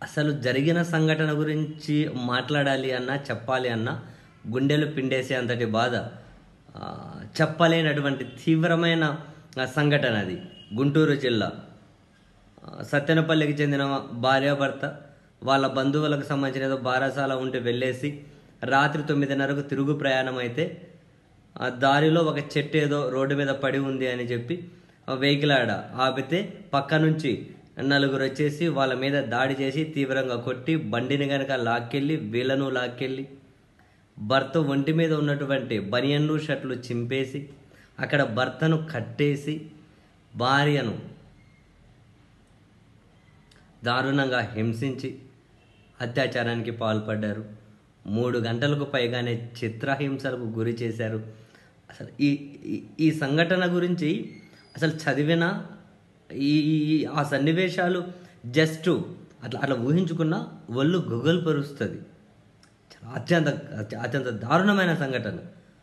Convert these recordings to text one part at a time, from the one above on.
అసలు జరిగిన సంఘటన గురించి మాట్లాడాలి అన్నా చెప్పాలి అన్నా గుండెలు పిండేసే అంతటి బాధ ఆ, చెప్పలేనటువంటి తీవ్రమైన ఆ, సంఘటన అది గుంటూరు జిల్లా ఆ, సత్తెనపల్లికి చెందిన భార్యాభర్త వాళ్ళ బంధువులకు సంబంధించిన ఏదో బారసాల ఉంటే వెళ్ళేసి రాత్రి తొమ్మిదిన్నరకు తిరుగు ప్రయాణం అయితే ఆ దారిలో ఒక చెట్టు ఏదో రోడ్డు మీద పడి ఉంది అని చెప్పి ఆ వెహికల్ ఆడ ఆపితే పక్క నుంచి నలుగురు వచ్చేసి వాళ్ళ మీద దాడి చేసి తీవ్రంగా కొట్టి బండిని కనుక లాక్కెళ్ళి వీళ్ళను లాక్కెళ్ళి భర్త ఒంటి మీద ఉన్నటువంటి బనియన్లు షర్ట్లు చింపేసి అక్కడ భర్తను కట్టేసి భార్యను దారుణంగా హింసించి అత్యాచారానికి పాల్పడ్డారు మూడు గంటలకు పైగానే చిత్రహింసలకు గురి చేశారు అసలు ఈ ఈ- ఈ సంఘటన గురించి అసలు చదివిన ఈ ఈ- ఆ సన్నివేశాలు జస్ట్ అట్లా అట్లా ఊహించుకున్న ఒళ్ళు గుగలు పరుస్తుంది చాలా అత్యంత అత్యంత దారుణమైన సంఘటన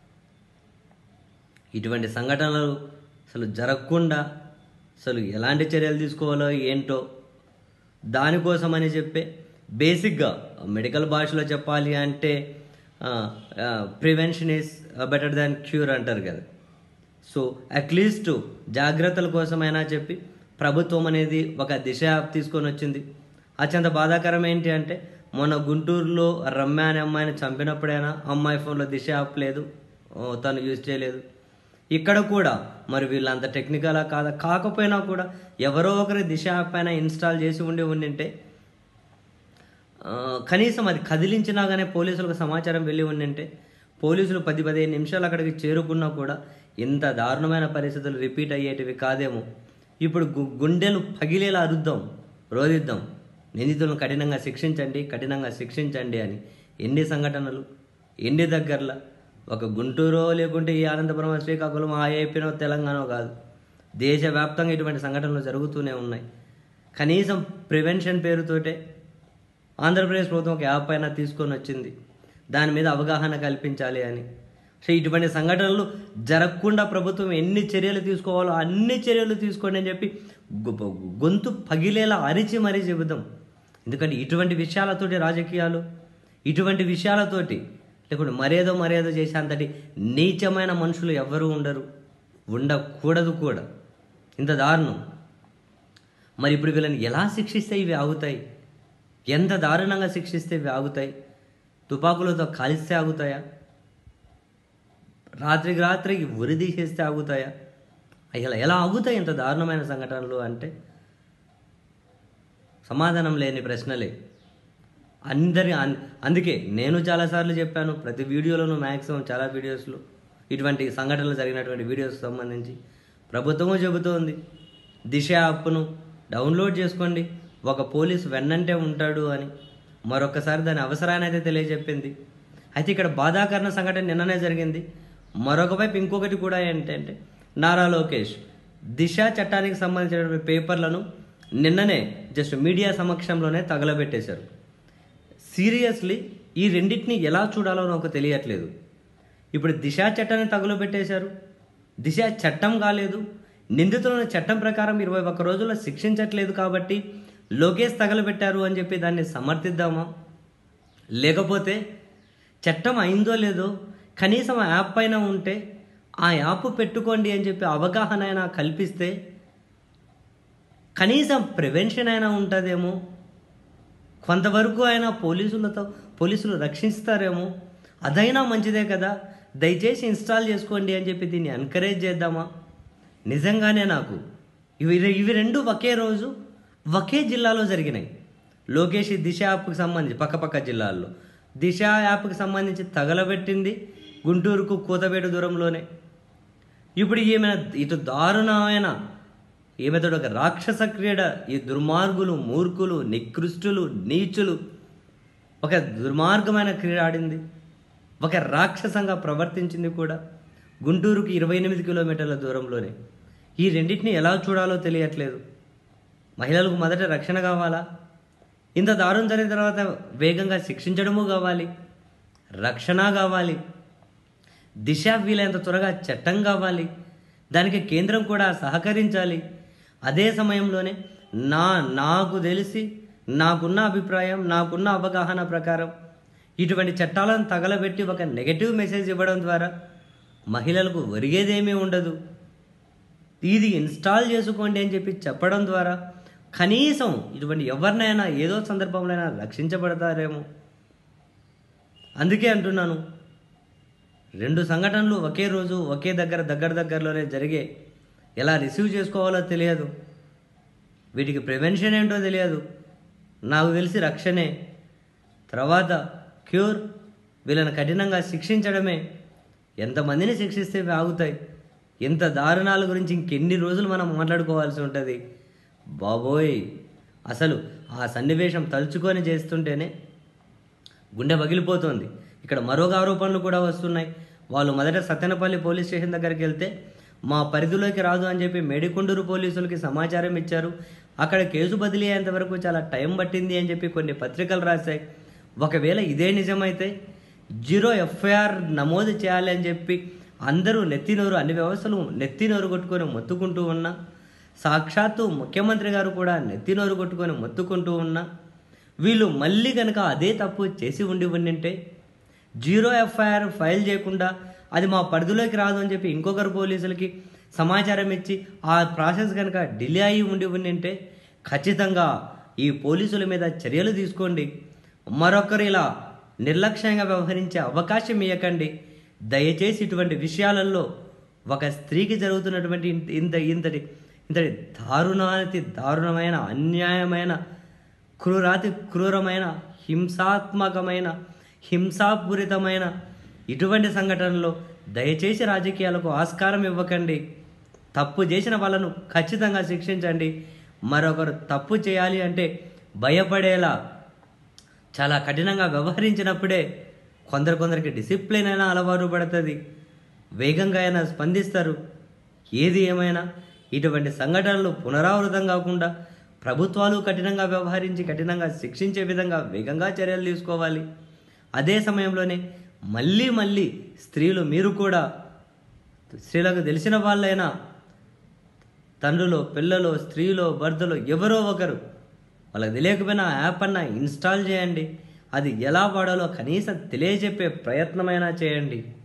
ఇటువంటి సంఘటనలు అసలు జరగకుండా అసలు ఎలాంటి చర్యలు తీసుకోవాలో ఏంటో దానికోసమని చెప్పే బేసిక్గా మెడికల్ భాషలో చెప్పాలి అంటే prevention is better than cure అంటారు కదా సో అట్లీస్ట్ జాగ్రత్తల కోసమైనా చెప్పి ప్రభుత్వం అనేది ఒక దిశ తీసుకొని వచ్చింది అత్యంత బాధాకరం ఏంటి అంటే మొన్న గుంటూరులో రమ్య అనే అమ్మాయిని చంపినప్పుడైనా అమ్మాయి ఫోన్లో దిశ యాప్ లేదు ఓ, తను యూజ్ చేయలేదు ఇక్కడ కూడా మరి వీళ్ళంత టెక్నికలా కాదా కాకపోయినా కూడా ఎవరో ఒకరి దిశ యాప్ పైన ఇన్స్టాల్ చేసి ఉండి ఉండింటే ఆ, కనీసం అది కదిలించినా కానీ పోలీసులకు సమాచారం వెళ్ళి ఉండింటే పోలీసులు పది పదిహేను నిమిషాలు అక్కడికి చేరుకున్నా కూడా ఇంత దారుణమైన పరిస్థితులు రిపీట్ అయ్యేటివి కాదేమో ఇప్పుడు గు- గుండెలు పగిలేలా అరుద్దాం రోధిద్దాం నిందితులను కఠినంగా శిక్షించండి కఠినంగా శిక్షించండి అని ఎన్ని సంఘటనలు ఎన్ని దగ్గరలా ఒక గుంటూరో లేకుంటే ఈ అనంతపురం శ్రీకాకుళం ఆ ఏపీనో తెలంగాణ కాదు దేశవ్యాప్తంగా ఇటువంటి సంఘటనలు జరుగుతూనే ఉన్నాయి కనీసం ప్రివెన్షన్ పేరుతోటే ఆంధ్రప్రదేశ్ ప్రభుత్వం ఒక యాప్ పైన తీసుకొని వచ్చింది దాని మీద అవగాహన కల్పించాలి అని సో ఇటువంటి సంఘటనలు జరగకుండా ప్రభుత్వం ఎన్ని చర్యలు తీసుకోవాలో అన్ని చర్యలు తీసుకోండి అని చెప్పి గొ- గొంతు పగిలేలా అరిచి మరీ చెబుదాం ఎందుకంటే ఇటువంటి విషయాలతోటి రాజకీయాలు ఇటువంటి విషయాలతోటి లేకుంటే మరేదో మరేదో చేసే అంతటి నీచమైన మనుషులు ఎవ్వరూ ఉండరు ఉండకూడదు కూడా ఇంత దారుణం మరి ఇప్పుడు వీళ్ళని ఎలా శిక్షిస్తే ఇవి ఆగుతాయి ఎంత దారుణంగా శిక్షిస్తే ఇవి ఆగుతాయి తుపాకులతో కాలిస్తే ఆగుతాయా రాత్రికి రాత్రికి ఉరి తీసేస్తే ఆగుతాయా అసలు ఎలా ఆగుతాయి ఇంత దారుణమైన సంఘటనలు అంటే సమాధానం లేని ప్రశ్నలే అందరి అన్- అందుకే నేను చాలాసార్లు చెప్పాను ప్రతి వీడియోలోనూ మ్యాక్సిమం చాలా వీడియోస్లో ఇటువంటి సంఘటనలు జరిగినటువంటి వీడియోస్ సంబంధించి ప్రభుత్వము చెబుతోంది దిశ యాప్ను డౌన్లోడ్ చేసుకోండి ఒక పోలీస్ వెన్నంటే ఉంటాడు అని మరొకసారి దాని అవసరాన్ని అయితే తెలియజెప్పింది అయితే ఇక్కడ బాధాకరణ సంఘటన నిన్ననే జరిగింది మరొక వైపు ఇంకొకటి కూడా ఏంటంటే నారా లోకేష్ దిశ చట్టానికి సంబంధించినటువంటి పేపర్లను నిన్ననే జస్ట్ మీడియా సమక్షంలోనే తగలబెట్టేశారు సీరియస్లీ ఈ రెండింటిని ఎలా చూడాలో నాకు తెలియట్లేదు ఇప్పుడు దిశ చట్టాన్ని తగులబెట్టేశారు దిశ చట్టం కాలేదు నిందితులను చట్టం ప్రకారం ఇరవై ఒక్క రోజుల్లో శిక్షించట్లేదు కాబట్టి లోకేష్ తగలబెట్టారు అని చెప్పి దాన్ని సమర్థిద్దామా లేకపోతే చట్టం అయిందో లేదో కనీసం ఆ యాప్ పైన ఉంటే ఆ యాప్ పెట్టుకోండి అని చెప్పి అవగాహన అయినా కల్పిస్తే కనీసం ప్రివెన్షన్ అయినా ఉంటుందేమో కొంతవరకు అయినా పోలీసులతో పోలీసులు రక్షిస్తారేమో అదైనా మంచిదే కదా దయచేసి ఇన్స్టాల్ చేసుకోండి అని చెప్పి దీన్ని ఎంకరేజ్ చేద్దామా నిజంగానే నాకు ఇవి ఇవి రెండు ఒకే రోజు ఒకే జిల్లాలో జరిగినాయి లోకేష్ ఈ దిశ యాప్కి సంబంధించి పక్కపక్క జిల్లాల్లో దిశ యాప్కి సంబంధించి తగలబెట్టింది గుంటూరుకు కూతబేట దూరంలోనే ఇప్పుడు ఈమె ఇటు దారుణమైన ఈమెతో ఒక రాక్షస క్రీడ ఈ దుర్మార్గులు మూర్ఖులు నికృష్టులు నీచులు ఒక దుర్మార్గమైన క్రీడ ఆడింది ఒక రాక్షసంగా ప్రవర్తించింది కూడా గుంటూరుకి ఇరవై ఎనిమిది కిలోమీటర్ల దూరంలోనే ఈ రెండింటిని ఎలా చూడాలో తెలియట్లేదు మహిళలకు మొదట రక్షణ కావాలా ఇంత దారుణం జరిగిన తర్వాత వేగంగా శిక్షించడము కావాలి రక్షణ కావాలి దిశ వీలైనంత త్వరగా చట్టం కావాలి దానికి కేంద్రం కూడా సహకరించాలి అదే సమయంలోనే నా నాకు తెలిసి నాకున్న అభిప్రాయం నాకున్న అవగాహన ప్రకారం ఇటువంటి చట్టాలను తగలబెట్టి ఒక నెగటివ్ మెసేజ్ ఇవ్వడం ద్వారా మహిళలకు ఒరిగేదేమీ ఉండదు ఇది ఇన్స్టాల్ చేసుకోండి అని చెప్పి చెప్పడం ద్వారా కనీసం ఇటువంటి ఎవరినైనా ఏదో సందర్భంలో అయినా రక్షించబడతారేమో అందుకే అంటున్నాను రెండు సంఘటనలు ఒకే రోజు ఒకే దగ్గర దగ్గర దగ్గరలోనే జరిగే ఎలా రిసీవ్ చేసుకోవాలో తెలియదు వీటికి ప్రివెన్షన్ ఏంటో తెలియదు నాకు తెలిసి రక్షణే తర్వాత క్యూర్ వీళ్ళని కఠినంగా శిక్షించడమే ఎంతమందిని శిక్షిస్తే ఇవి ఆగుతాయి ఎంత దారుణాల గురించి ఇంకెన్ని రోజులు మనం మాట్లాడుకోవాల్సి ఉంటుంది బాబోయ్ అసలు ఆ సన్నివేశం తలుచుకొని చేస్తుంటేనే గుండె పగిలిపోతుంది ఇక్కడ మరొక ఆరోపణలు కూడా వస్తున్నాయి వాళ్ళు మొదట సత్తెనపల్లి పోలీస్ స్టేషన్ దగ్గరికి వెళ్తే మా పరిధిలోకి రాదు అని చెప్పి మేడికొండూరు పోలీసులకి సమాచారం ఇచ్చారు అక్కడ కేసు బదిలీ అయ్యేంత వరకు చాలా టైం పట్టింది అని చెప్పి కొన్ని పత్రికలు రాశాయి ఒకవేళ ఇదే నిజమైతే జీరో ఎఫ్ఐఆర్ నమోదు చేయాలి అని చెప్పి అందరూ నెత్తినోరు అన్ని వ్యవస్థలు నెత్తినోరు కొట్టుకొని మొత్తుకుంటూ ఉన్నా సాక్షాత్తు ముఖ్యమంత్రి గారు కూడా నెత్తినోరు కొట్టుకొని మొత్తుకుంటూ ఉన్నా వీళ్ళు మళ్ళీ కనుక అదే తప్పు చేసి ఉండి ఉండింటే జీరో ఎఫ్ఐఆర్ ఫైల్ చేయకుండా అది మా పరిధిలోకి రాదు అని చెప్పి ఇంకొకరు పోలీసులకి సమాచారం ఇచ్చి ఆ ప్రాసెస్ కనుక డిలే అయ్యి ఉండి ఉండింటే ఖచ్చితంగా ఈ పోలీసుల మీద చర్యలు తీసుకోండి మరొకరు ఇలా నిర్లక్ష్యంగా వ్యవహరించే అవకాశం ఇవ్వకండి దయచేసి ఇటువంటి విషయాలలో ఒక స్త్రీకి జరుగుతున్నటువంటి ఇంత ఇంత ఇంతటి ఇంతటి దారుణాతి దారుణమైన అన్యాయమైన క్రూరాతి క్రూరమైన హింసాత్మకమైన హింసాపూరితమైన ఇటువంటి సంఘటనలో దయచేసి రాజకీయాలకు ఆస్కారం ఇవ్వకండి తప్పు చేసిన వాళ్ళను ఖచ్చితంగా శిక్షించండి మరొకరు తప్పు చేయాలి అంటే భయపడేలా చాలా కఠినంగా వ్యవహరించినప్పుడే కొందరు కొందరికి డిసిప్లిన్ అయినా అలవాటు పడుతుంది వేగంగా అయినా స్పందిస్తారు ఏది ఏమైనా ఇటువంటి సంఘటనలు పునరావృతం కాకుండా ప్రభుత్వాలు కఠినంగా వ్యవహరించి కఠినంగా శిక్షించే విధంగా వేగంగా చర్యలు తీసుకోవాలి అదే సమయంలోనే మళ్ళీ మళ్ళీ స్త్రీలు మీరు కూడా స్త్రీలకు తెలిసిన వాళ్ళైనా తండ్రులు పిల్లలు స్త్రీలు భర్తలు ఎవరో ఒకరు వాళ్ళకి తెలియకపోయినా ఆ యాప్ అన్న ఇన్స్టాల్ చేయండి అది ఎలా వాడాలో కనీసం తెలియజెప్పే ప్రయత్నమైనా చేయండి